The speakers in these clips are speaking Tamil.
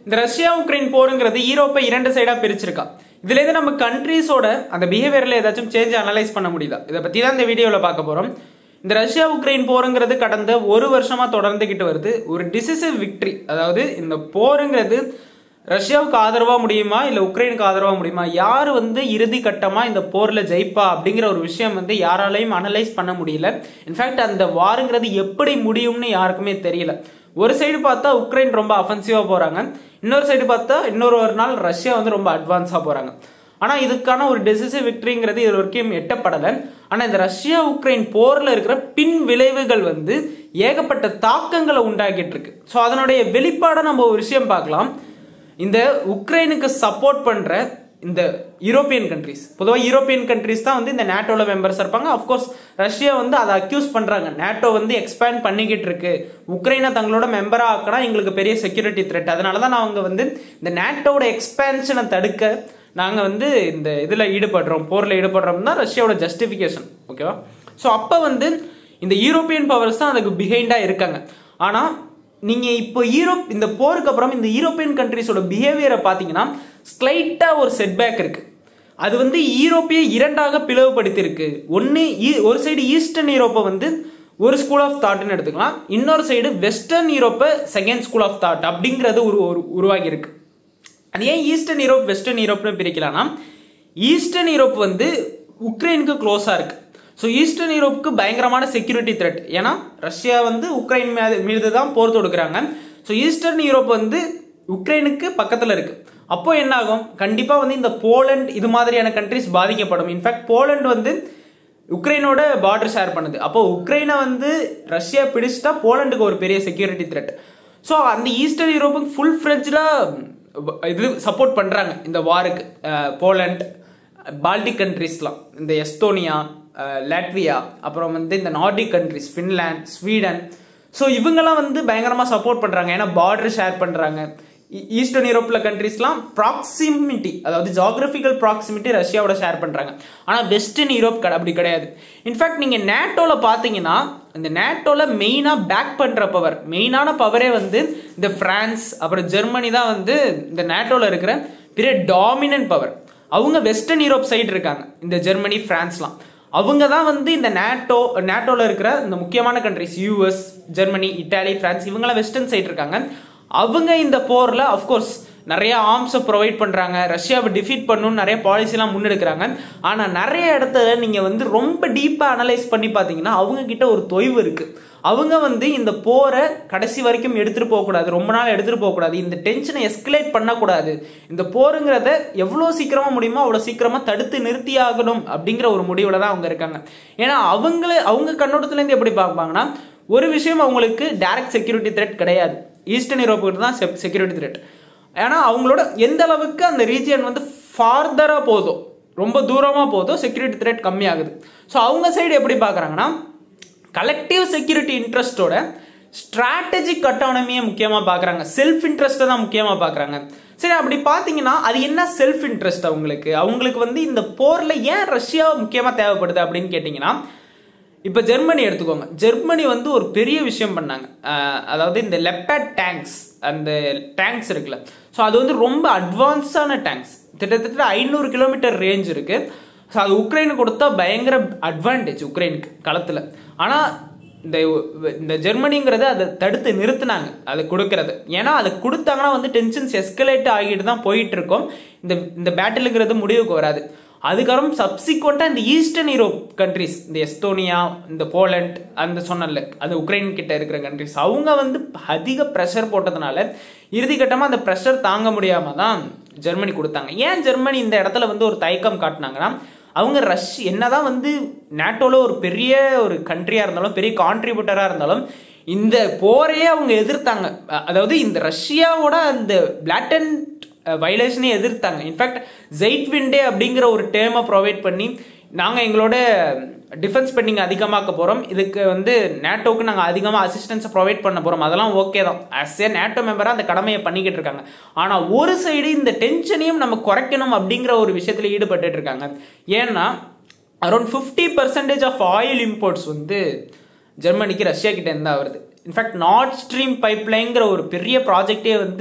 இந்த ரஷ்யா உக்ரைன் போருங்கிறது யூரோப்பை இரண்டு சைடா பிரிச்சிருக்கா இதுல இருந்து நம்ம கண்ட்ரீஸோட அந்த பிஹேவியர்ல ஏதாச்சும் சேஞ்ச் அனலைஸ் பண்ண முடியுதா இதை பத்தி தான் இந்த வீடியோல பார்க்க போறோம் இந்த ரஷ்யா உக்ரைன் போருங்கிறது கடந்த ஒரு வருஷமா தொடர்ந்துகிட்டு வருது ஒரு டிசிசிவ் விக்டரி அதாவது இந்த போருங்கிறது ரஷ்யாவுக்கு ஆதரவா முடியுமா இல்ல உக்ரைனுக்கு ஆதரவா முடியுமா யார் வந்து இறுதி கட்டமா இந்த போர்ல ஜெயிப்பா அப்படிங்கிற ஒரு விஷயம் வந்து யாராலையும் அனலைஸ் பண்ண முடியல இன்ஃபேக்ட் அந்த வாருங்கிறது எப்படி முடியும்னு யாருக்குமே தெரியல ஒரு சைடு பார்த்தா உக்ரைன் ரொம்ப அஃபென்சிவா போறாங்க இன்னொரு சைடு பார்த்தா இன்னொரு ஒரு நாள் ரஷ்யா வந்து ரொம்ப அட்வான்ஸா போறாங்க ஆனா இதுக்கான ஒரு டெசிசிவ் விக்டரிங்கிறது இது வரைக்கும் எட்டப்படலை ஆனா இந்த ரஷ்யா உக்ரைன் போர்ல இருக்கிற பின் விளைவுகள் வந்து ஏகப்பட்ட தாக்கங்களை உண்டாக்கிட்டு இருக்கு ஸோ அதனுடைய வெளிப்பாட நம்ம ஒரு விஷயம் பார்க்கலாம் இந்த உக்ரைனுக்கு சப்போர்ட் பண்ற இந்த யூரோப்பியன் கண்ட்ரிஸ் பொதுவாக யூரோப்பியன் கண்ட்ரிஸ் தான் வந்து இந்த நேட்டோல மெம்பர்ஸ் இருப்பாங்க அஃப்கோர்ஸ் ரஷ்யா வந்து அதை அக்யூஸ் பண்றாங்க நேட்டோ வந்து எக்ஸ்பேண்ட் பண்ணிக்கிட்டு இருக்கு உக்ரைனை தங்களோட மெம்பரா ஆக்கினா எங்களுக்கு பெரிய செக்யூரிட்டி த்ரெட் அதனால தான் அவங்க வந்து இந்த நேட்டோட எக்ஸ்பேன்ஷனை தடுக்க நாங்க வந்து இந்த இதுல ஈடுபடுறோம் போர்ல ஈடுபடுறோம் தான் ரஷ்யாவோட ஜஸ்டிபிகேஷன் ஓகேவா ஸோ அப்போ வந்து இந்த யூரோப்பியன் பவர்ஸ் தான் அதுக்கு பிஹைண்டா இருக்காங்க ஆனா நீங்க இப்போ யூரோப் இந்த போருக்கு அப்புறம் இந்த யூரோப்பியன் கண்ட்ரிஸோட பிஹேவியரை பார்த்தீங்கன்னா ஸ்லைட்டா ஒரு செட்பேக் இருக்கு அது வந்து யூரோப்பிய இரண்டாக பிளவுபடுத்தியிருக்கு ஒன்று ஒரு சைடு ஈஸ்டர்ன் யூரோப்பை வந்து ஒரு ஸ்கூல் ஆஃப் தாட்னு எடுத்துக்கலாம் இன்னொரு சைடு வெஸ்டர்ன் யூரோப்பை செகண்ட் ஸ்கூல் ஆஃப் தாட் அப்படிங்கிறது ஒரு உருவாகி இருக்கு அது ஏன் ஈஸ்டர்ன் யூரோப் வெஸ்டர்ன் யூரோப்னு பிரிக்கலாம்னா ஈஸ்டர்ன் யூரோப் வந்து உக்ரைனுக்கு க்ளோஸாக இருக்கு ஸோ ஈஸ்டர்ன் யூரோப்புக்கு பயங்கரமான செக்யூரிட்டி த்ரெட் ஏன்னா ரஷ்யா வந்து உக்ரைன் மீது தான் போர் தொடுக்கிறாங்க ஸோ ஈஸ்டர்ன் யூரோப் வந்து உக்ரைனுக்கு பக்கத்தில் இருக்கு அப்போ என்ன ஆகும் கண்டிப்பாக வந்து இந்த போலண்ட் இது மாதிரியான கண்ட்ரிஸ் பாதிக்கப்படும் இன்ஃபேக்ட் போலண்ட் வந்து உக்ரைனோட பார்டர் ஷேர் பண்ணுது அப்போ உக்ரைனை வந்து ரஷ்யா பிடிச்சிட்டா போலண்டுக்கு ஒரு பெரிய செக்யூரிட்டி த்ரெட் ஸோ அந்த ஈஸ்டர்ன் யூரோப்புக்கு ஃபுல் ஃப்ரெஞ்சில் இது சப்போர்ட் பண்ணுறாங்க இந்த வாருக்கு போலண்ட் பால்டிக் கண்ட்ரிஸ்லாம் இந்த எஸ்தோனியா லாட்வியா அப்புறம் வந்து இந்த Nordic countries Finland Sweden so இவங்கெல்லாம் வந்து பயங்கரமாக சப்போர்ட் பண்ணுறாங்க ஏன்னா பார்டர் ஷேர் பண்ணுறாங்க ஈஸ்டர்ன் யூரோப்பில் கண்ட்ரிஸ்லாம் ப்ராக்சிமிட்டி அதாவது ஜாகிரபிக்கல் ப்ராக்சிமிட்டி ரஷ்யாவோட ஷேர் பண்ணுறாங்க ஆனால் வெஸ்டர்ன் யூரோப் கடை அப்படி கிடையாது இன்ஃபேக்ட் நீங்கள் நேட்டோவில் பார்த்தீங்கன்னா இந்த நேட்டோவில் மெயினாக பேக் பண்ணுற பவர் மெயினான பவரே வந்து இந்த ஃப்ரான்ஸ் அப்புறம் ஜெர்மனி தான் வந்து இந்த நேட்டோவில் இருக்கிற பெரிய டாமினன்ட் பவர் அவங்க வெஸ்டர்ன் யூரோப் சைடு இருக்காங்க இந்த ஜெர்மனி ஃப்ரான்ஸ்லாம் அவங்க தான் வந்து இந்த நேட்டோ நேட்டோவில் இருக்கிற இந்த முக்கியமான countries US Germany Italy France இவங்களாம் வெஸ்டர்ன் சைடு இருக்காங்க அவங்க இந்த போரில் அஃப்கோர்ஸ் நிறைய ஆர்ம்ஸை ப்ரொவைட் பண்ணுறாங்க ரஷ்யாவை டிஃபீட் பண்ணணும்னு நிறைய பாலிசிலாம் முன்னெடுக்கிறாங்க ஆனால் நிறைய இடத்துல நீங்கள் வந்து ரொம்ப டீப்பாக அனலைஸ் பண்ணி பார்த்தீங்கன்னா அவங்க கிட்ட ஒரு தொய்வு இருக்குது அவங்க வந்து இந்த போரை கடைசி வரைக்கும் எடுத்துகிட்டு போகக்கூடாது ரொம்ப நாள் எடுத்துகிட்டு போகக்கூடாது இந்த டென்ஷனை எஸ்கலேட் பண்ணக்கூடாது இந்த போருங்கிறத எவ்வளோ சீக்கிரமாக முடியுமோ அவ்வளோ சீக்கிரமாக தடுத்து நிறுத்தி ஆகணும் அப்படிங்கிற ஒரு முடிவில் தான் அவங்க இருக்காங்க ஏன்னா அவங்கள அவங்க கண்ணோட்டத்துலேருந்து எப்படி பார்ப்பாங்கன்னா ஒரு விஷயம் அவங்களுக்கு டைரக்ட் செக்யூரிட்டி த்ரெட் கிடையாது ஈஸ்டர்ன் யூரோப்புக்கு தான் செக்யூரிட்டி த்ரெட் ஏன்னா அவங்களோட எந்த அளவுக்கு அந்த ரீஜியன் வந்து ஃபார்தராக போதும் ரொம்ப தூரமாக போதும் செக்யூரிட்டி த்ரெட் கம்மியாகுது ஸோ அவங்க சைடு எப்படி பார்க்குறாங்கன்னா கலெக்டிவ் செக்யூரிட்டி இன்ட்ரெஸ்ட்டோட ஸ்ட்ராட்டஜிக் அட்டானமியை முக்கியமாக பார்க்குறாங்க செல்ஃப் இன்ட்ரெஸ்ட்டை தான் முக்கியமாக பார்க்குறாங்க சரி அப்படி பார்த்தீங்கன்னா அது என்ன செல்ஃப் இன்ட்ரெஸ்ட் அவங்களுக்கு அவங்களுக்கு வந்து இந்த போரில் ஏன் ரஷ்யா முக்கியமாக தேவைப்படுது அப்படின்னு கேட்டிங்கன்னா இப்போ ஜெர்மனி எடுத்துக்கோங்க ஜெர்மனி வந்து ஒரு பெரிய விஷயம் பண்ணாங்க அதாவது இந்த லெப்பட் டேங்க்ஸ் அந்த டேங்க்ஸ் இருக்குல்ல ஸோ அது வந்து ரொம்ப அட்வான்ஸான டேங்க்ஸ் கிட்டத்தட்ட ஐநூறு கிலோமீட்டர் ரேஞ்ச் இருக்கு ஸோ அது உக்ரைனுக்கு கொடுத்தா பயங்கர அட்வான்டேஜ் உக்ரைனுக்கு களத்தில் ஆனால் இந்த இந்த ஜெர்மனிங்கிறத அதை தடுத்து நிறுத்தினாங்க அதை கொடுக்கறது ஏன்னா அதை கொடுத்தாங்கன்னா வந்து டென்ஷன்ஸ் எஸ்கலேட் ஆகிட்டு தான் போயிட்டு இருக்கோம் இந்த இந்த பேட்டிலுங்கிறது முடிவுக்கு வராது அதுக்கப்புறம் சப்சிக்வெண்ட்டாக இந்த ஈஸ்டர்ன் யூரோப் கண்ட்ரிஸ் இந்த எஸ்தோனியா இந்த போலண்ட் அந்த சொன்னல அது உக்ரைன் கிட்ட இருக்கிற கண்ட்ரிஸ் அவங்க வந்து அதிக ப்ரெஷர் போட்டதுனால இறுதிக்கட்டமாக அந்த ப்ரெஷர் தாங்க முடியாமல் தான் ஜெர்மனி கொடுத்தாங்க ஏன் ஜெர்மனி இந்த இடத்துல வந்து ஒரு தயக்கம் காட்டினாங்கன்னா அவங்க ரஷ் என்னதான் வந்து நேட்டோல ஒரு பெரிய ஒரு கண்ட்ரியாக இருந்தாலும் பெரிய கான்ட்ரிபியூட்டராக இருந்தாலும் இந்த போரையே அவங்க எதிர்த்தாங்க அதாவது இந்த ரஷ்யாவோட அந்த பிளாட்டன்ட் வைலேஷனே எதிர்த்தாங்க இன்ஃபேக்ட் ஜெயிட் விண்டே அப்படிங்கிற ஒரு டேர்மை ப்ரொவைட் பண்ணி நாங்கள் எங்களோட டிஃபென்ஸ் ஸ்பெண்டிங் அதிகமாக்க போகிறோம் இதுக்கு வந்து நேட்டோவுக்கு நாங்கள் அதிகமாக அசிஸ்டன்ஸை ப்ரொவைட் பண்ண போகிறோம் அதெல்லாம் ஓகே தான் ஆஸ் ஏ நேட்டோ மெம்பராக அந்த கடமையை பண்ணிக்கிட்டு இருக்காங்க ஆனால் ஒரு சைடு இந்த டென்ஷனையும் நம்ம குறைக்கணும் அப்படிங்கிற ஒரு விஷயத்தில் ஈடுபட்டு இருக்காங்க ஏன்னா around fifty percentage of oil imports வந்து ஜெர்மனிக்கு ரஷ்யா கிட்ட இருந்தா வருது இன்ஃபேக்ட் நார்த் ஸ்ட்ரீம் பைப்லைங்கிற ஒரு பெரிய ப்ராஜெக்டே வந்து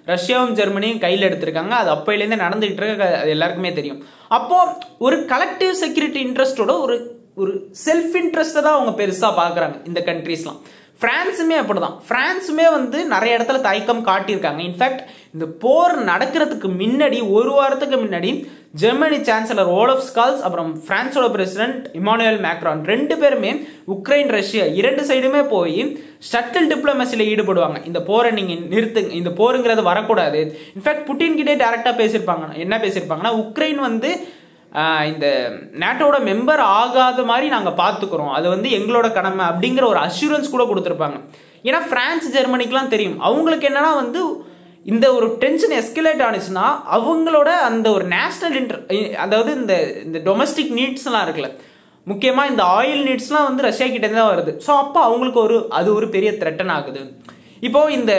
ரஷ்யாவும் ஜெர்மனியும் கையில் எடுத்திருக்காங்க அது அப்பையிலேருந்து நடந்துகிட்டு இருக்கு அது எல்லாருக்குமே தெரியும் அப்போ ஒரு கலெக்டிவ் செக்யூரிட்டி இன்ட்ரெஸ்டோட ஒரு ஒரு செல்ஃப் இன்ட்ரெஸ்ட்டை தான் அவங்க பெருசாக பார்க்குறாங்க இந்த கண்ட்ரீஸ்லாம் பிரான்ஸுமே அப்படிதான் பிரான்ஸுமே வந்து நிறைய இடத்துல தயக்கம் காட்டியிருக்காங்க இன்ஃபேக்ட் இந்த போர் நடக்கிறதுக்கு முன்னாடி ஒரு வாரத்துக்கு முன்னாடி ஜெர்மனி சான்சலர் ஓலஃப் ஸ்கால்ஸ் அப்புறம் பிரான்ஸோட பிரசிடென்ட் இமானுவேல் மேக்ரான் ரெண்டு பேருமே உக்ரைன் ரஷ்யா இரண்டு சைடுமே போய் ஷட்டில் டிப்ளமசியில் ஈடுபடுவாங்க இந்த போரை நீங்கள் நிறுத்துங்க இந்த போருங்கிறது வரக்கூடாது இன்ஃபேக்ட் புட்டின் கிட்டே டேரெக்டாக பேசியிருப்பாங்க என்ன பேசியிருப்பாங்கன்னா உக்ரைன் வந்து ஆஹ் இந்த நேட்டோட மெம்பர் ஆகாத மாதிரி நாங்கள் பார்த்துக்குறோம் அது வந்து எங்களோட கடமை அப்படிங்கிற ஒரு அஷூரன்ஸ் கூட கொடுத்துருப்பாங்க ஏன்னா பிரான்ஸ் ஜெர்மனிக்கெலாம் தெரியும் அவங்களுக்கு என்னன்னா வந்து இந்த ஒரு டென்ஷன் எஸ்கலேட் ஆனிச்சுன்னா அவங்களோட அந்த ஒரு நேஷனல் இன்டர் அதாவது இந்த இந்த டொமஸ்டிக் நீட்ஸ்லாம் இருக்குல்ல முக்கியமாக இந்த ஆயில் நீட்ஸ்லாம் வந்து ரஷ்யா கிட்டே தான் வருது ஸோ அப்போ அவங்களுக்கு ஒரு அது ஒரு பெரிய த்ரெட்டன் ஆகுது இப்போ இந்த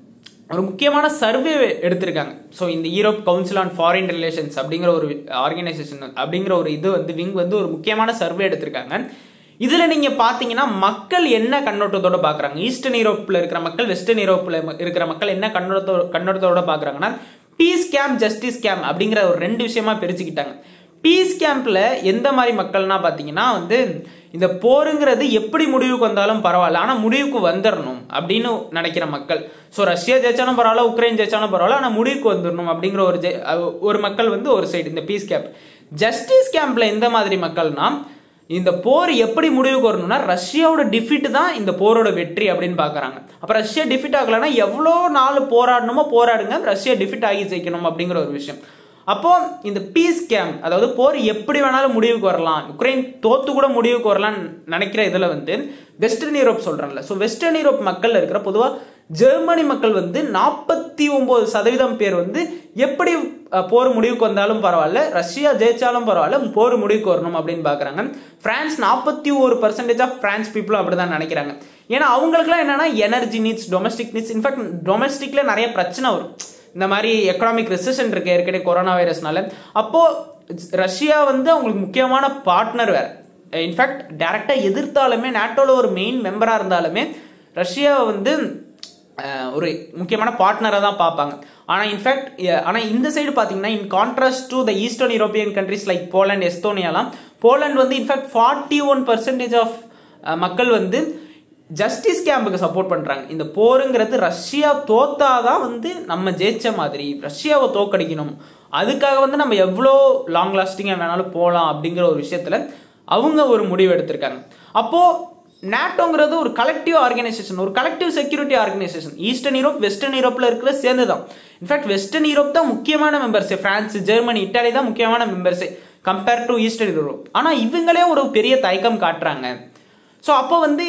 ஒரு முக்கியமான சர்வே எடுத்திருக்காங்க ஸோ இந்த Europe council on foreign relations அப்படிங்கிற ஒரு ஆர்கனைசேஷன் அப்படிங்கிற ஒரு இது வந்து விங் வந்து ஒரு முக்கியமான சர்வே எடுத்திருக்காங்க இதில் நீங்கள் பார்த்தீங்கன்னா மக்கள் என்ன கண்ணோட்டத்தோட பார்க்குறாங்க ஈஸ்டர்ன் யூரோப்பில் இருக்கிற மக்கள் வெஸ்டர்ன் யூரோப்பில் இருக்கிற மக்கள் என்ன கண்ணோட்டத்தோட கண்ணோட்டத்தோட பார்க்குறாங்கன்னா பீஸ் கேம்ப் ஜஸ்டிஸ் கேம்ப் அப்படிங்கிற ஒரு ரெண்டு விஷயமா பிரிச்சுக்கிட்டாங்க பீஸ் கேம்ப்ல எந்த மாதிரி மக்கள்னா பார்த்தீங்கன்னா வந்து இந்த போருங்கிறது எப்படி முடிவுக்கு வந்தாலும் பரவாயில்ல ஆனால் முடிவுக்கு வந்துடணும் அப்படின்னு நினைக்கிற மக்கள் ஸோ ரஷ்யா ஜெயிச்சாலும் பரவாயில்ல உக்ரைன் ஜெயிச்சாலும் பரவாயில்ல ஆனால் முடிவுக்கு வந்துடணும் அப்படிங்கிற ஒரு ஜெ- அஹ் ஒரு மக்கள் வந்து ஒரு சைடு இந்த பீஸ் கேம்ப் ஜஸ்டிஸ் கேம்ப்ல எந்த மாதிரி மக்கள்னா இந்த போர் எப்படி முடிவுக்கு வரணும்னா ரஷ்யாவோட டிஃபிட் தான் இந்த போரோட வெற்றி அப்படின்னு பார்க்கறாங்க அப்ப ரஷ்யா டிஃபிட் ஆகலைன்னா எவ்வளோ நாள் போராடணுமோ போராடுங்க ரஷ்யா டிஃபிட் ஆகி ஜெயிக்கணும் அப்படிங்கிற ஒரு விஷயம் அப்போ இந்த பீஸ் கேம்ப் அதாவது போர் எப்படி வேணாலும் முடிவுக்கு வரலாம் உக்ரைன் தோத்து கூட முடிவுக்கு வரலாம்னு நினைக்கிற இதுல வந்து வெஸ்டர்ன் யூரோப் சொல்றேன்ல ஸோ வெஸ்டர்ன் யூரோப் மக்கள் இருக்கிற பொதுவாக ஜெர்மனி மக்கள் வந்து நாற்பத்தி ஒன்பது சதவீதம் பேர் வந்து எப்படி அஹ், போர் முடிவுக்கு வந்தாலும் பரவாயில்ல ரஷ்யா ஜெயிச்சாலும் பரவாயில்ல போர் முடிவுக்கு வரணும் அப்படின்னு பார்க்குறாங்க பிரான்ஸ் நாற்பத்தி ஒரு பர்சன்டேஜ் ஆஃப் பிரான்ஸ் பீப்புளும் அப்படி தான் நினைக்கிறாங்க ஏன்னா அவங்களுக்குலாம் என்னன்னா energy needs domestic needs in fact டொமஸ்டிக்ல நிறைய பிரச்சனை வரும் இந்த மாதிரி எக்கனாமிக் ரெசிஷன் இருக்கு ஏற்கனவே கொரோனா வைரஸ்னால அப்போ ரஷ்யா வந்து அவங்களுக்கு முக்கியமான பார்ட்னர் வேற இன்ஃபேக்ட் டைரக்டா எதிர்த்தாலுமே நாட்டோல ஒரு மெயின் மெம்பரா இருந்தாலுமே ரஷ்யா வந்து அஹ், ஒரு முக்கியமான பார்ட்னராக தான் பார்ப்பாங்க ஆனால் இன்ஃபேக்ட் ஆனால் இந்த சைடு பார்த்தீங்கன்னா in contrast to the eastern European countries like Poland எஸ்தோனியாலாம் போலாண்ட் வந்து in fact forty one percentage of மக்கள் வந்து ஜஸ்டிஸ் கேம்புக்கு சப்போர்ட் பண்றாங்க இந்த போருங்கிறது ரஷ்யா தோத்தாதான் வந்து நம்ம ஜெயிச்ச மாதிரி ரஷ்யாவை தோக்கடிக்கணும் அதுக்காக வந்து நம்ம எவ்வளோ லாங் லாஸ்டிங்காக வேணாலும் போகலாம் அப்படிங்கிற ஒரு விஷயத்துல அவங்க ஒரு முடிவு எடுத்திருக்காங்க அப்போ நாட்டோங்கிறது ஒரு கலெக்டிவ் ஆர்கனைசேஷன் ஒரு collective security organisation eastern Europe western யூரோப்ல இருக்கிற சேர்ந்து தான் இன்ஃபேக்ட் வெஸ்டர்ன் யூரோப் தான் முக்கியமான மெம்பர்ஸ் பிரான்ஸ் ஜெர்மனி இட்டாலி தான் முக்கியமான மெம்பர்ஸே கம்பேர் டு ஈஸ்டர்ன் யூரோப் ஆனால் இவங்களே ஒரு பெரிய தயக்கம் காட்டுறாங்க ஸோ அப்போ வந்து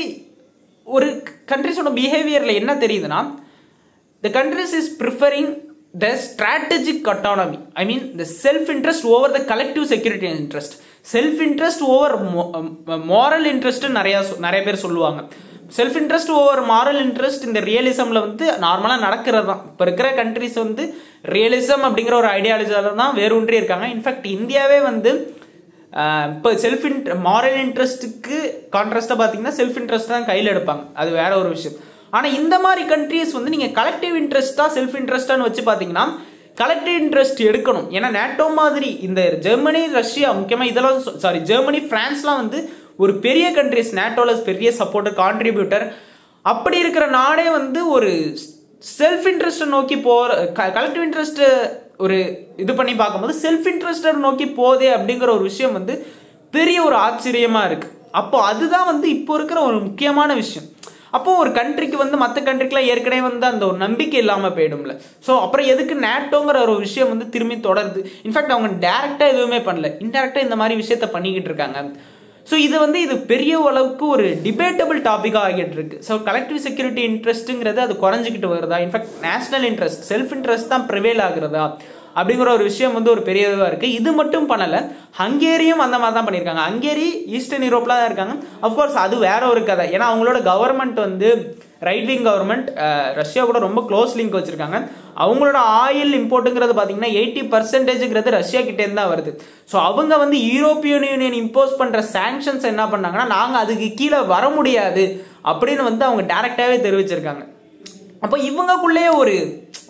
ஒரு கண்ட்ரிஸோட பிஹேவியரில் என்ன தெரியுதுன்னா the countries is preferring the strategic autonomy I mean the self interest over the collective security interest self interest over moral interest நிறைய சொ- நிறைய பேர் சொல்லுவாங்க self interest over moral interest இந்த ரியலிசம்ல வந்து நார்மலாக நடக்கிறது தான் இப்போ இருக்கிற கண்ட்ரிஸ் வந்து ரியலிசம் அப்படிங்கிற ஒரு ஐடியாலஜியில் தான் வேரூன்றி இருக்காங்க இன்ஃபேக்ட் இந்தியாவே வந்து ஆஹ் இப்போ செல்ஃப் இன்ட் மாரல் இன்ட்ரெஸ்ட்டுக்கு கான்ட்ராஸ்டாக பார்த்தீங்கன்னா செல்ஃப் இன்ட்ரெஸ்ட் தான் கையில் எடுப்பாங்க அது வேற ஒரு விஷயம் ஆனால் இந்த மாதிரி கண்ட்ரீஸ் வந்து நீங்கள் கலெக்டிவ் இன்ட்ரெஸ்டா செல்ஃப் இன்ட்ரெஸ்டான்னு வச்சு பார்த்தீங்கன்னா கலெக்டிவ் இன்ட்ரெஸ்ட் எடுக்கணும் ஏன்னா நேட்டோ மாதிரி இந்த ஜெர்மனி ரஷ்யா முக்கியமாக இதெல்லாம் சாரி ஜெர்மனி பிரான்ஸ்லாம் வந்து ஒரு பெரிய கண்ட்ரிஸ் நேட்டோவில் பெரிய சப்போர்ட்டர் கான்ட்ரிபியூட்டர் அப்படி இருக்கிற நாடே வந்து ஒரு செல்ஃப் இன்ட்ரெஸ்ட்டை நோக்கி போகிற கலெக்டிவ் இன்ட்ரெஸ்ட் ஒரு இது பண்ணி பார்க்கும்போது செல்ஃப் இன்ட்ரெஸ்டை நோக்கி போதே அப்படிங்கிற ஒரு விஷயம் வந்து பெரிய ஒரு ஆச்சரியமா இருக்கு அப்போ அதுதான் வந்து இப்போ இருக்கிற ஒரு முக்கியமான விஷயம் அப்போ ஒரு கண்ட்ரிக்கு வந்து மற்ற கண்ட்ரிக்கெலாம் ஏற்கனவே வந்து அந்த ஒரு நம்பிக்கை இல்லாமல் போயிடும்ல ஸோ அப்புறம் எதுக்கு நேட்டோங்கிற ஒரு விஷயம் வந்து திரும்பி தொடருது இன்ஃபேக்ட் அவங்க டேரெக்டாக எதுவுமே பண்ணல இன்டெரக்டாக இந்த மாதிரி விஷயத்த பண்ணிக்கிட்டு இருக்காங்க ஸோ இது வந்து இது பெரிய அளவுக்கு ஒரு டிபேட்டபிள் டாபிக்காக ஆகிட்டு இருக்கு ஸோ கலெக்டிவ் செக்யூரிட்டி இன்ட்ரெஸ்ட்டுங்கிறது அது குறைஞ்சிக்கிட்டு வருதா in fact national interest self interest தான் ப்ரிவேல் ஆகுறதா அப்படிங்கிற ஒரு விஷயம் வந்து ஒரு பெரிய இதுவாக இருக்குது இது மட்டும் பண்ணலை ஹங்கேரியும் அந்த மாதிரி தான் பண்ணியிருக்காங்க ஹங்கேரி ஈஸ்டர்ன் யூரோப்ல தான் இருக்காங்க அஃப்கோர்ஸ் அது வேற ஒரு கதை ஏன்னா அவங்களோட கவர்மெண்ட் வந்து ரைட் விங் கவர்மெண்ட் ரஷ்யா கூட ரொம்ப க்ளோஸ் லிங்க் வச்சிருக்காங்க அவங்களோட ஆயில் இம்போர்ட்டுங்கிறது பார்த்தீங்கன்னா எயிட்டி பர்சன்டேஜ்ங்கிறது ரஷ்யா கிட்டேருந்து தான் வருது ஸோ அவங்க வந்து யூரோப்பியன் யூனியன் இம்போஸ் பண்ணுற சாங்ஷன்ஸ் என்ன பண்ணாங்கன்னா நாங்கள் அதுக்கு கீழே வர முடியாது அப்படின்னு வந்து அவங்க டைரக்டாகவே தெரிவிச்சிருக்காங்க அப்போ இவங்கக்குள்ளேயே ஒரு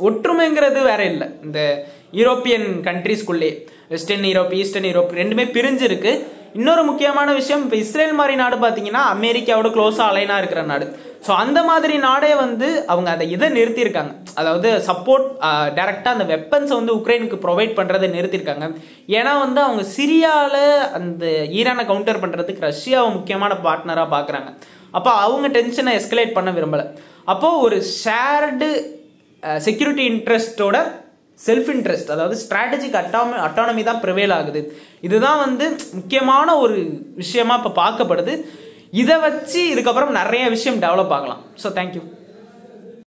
ஒற்றுமைங்கிறது வேற இல்லை இந்த யூரோப்பியன் கண்ட்ரீஸ்குள்ளே வெஸ்டர்ன் யூரோப் ஈஸ்டர்ன் யூரோப் ரெண்டுமே பிரிஞ்சு இருக்கு இன்னொரு முக்கியமான விஷயம் இப்போ இஸ்ரேல் மாதிரி நாடு பார்த்தீங்கன்னா அமெரிக்காவோட க்ளோஸாக அலைனா இருக்கிற நாடு ஸோ அந்த மாதிரி நாடே வந்து அவங்க அதை இதை நிறுத்தியிருக்காங்க அதாவது சப்போர்ட் டைரக்டாக அந்த வெப்பன்ஸை வந்து உக்ரைனுக்கு ப்ரொவைட் பண்ணுறதை நிறுத்தியிருக்காங்க ஏன்னா வந்து அவங்க சிரியாவில் அந்த ஈரானை கவுண்டர் பண்ணுறதுக்கு ரஷ்யாவை முக்கியமான பார்ட்னராக பார்க்குறாங்க அப்போ அவங்க டென்ஷனை எஸ்கலேட் பண்ண விரும்பலை அப்போது ஒரு ஷேர்டு செக்யூரிட்டி இன்ட்ரெஸ்ட்டோட செல்ஃப் இன்ட்ரெஸ்ட் அதாவது ஸ்ட்ராட்டஜிக் அட்டாமி அட்டானமி தான் ப்ரிவேல் ஆகுது இதுதான் வந்து முக்கியமான ஒரு விஷயமா இப்போ பார்க்கப்படுது இதை வச்சு இதுக்கப்புறம் நிறைய விஷயம் டெவலப் ஆகலாம் ஸோ தேங்க்யூ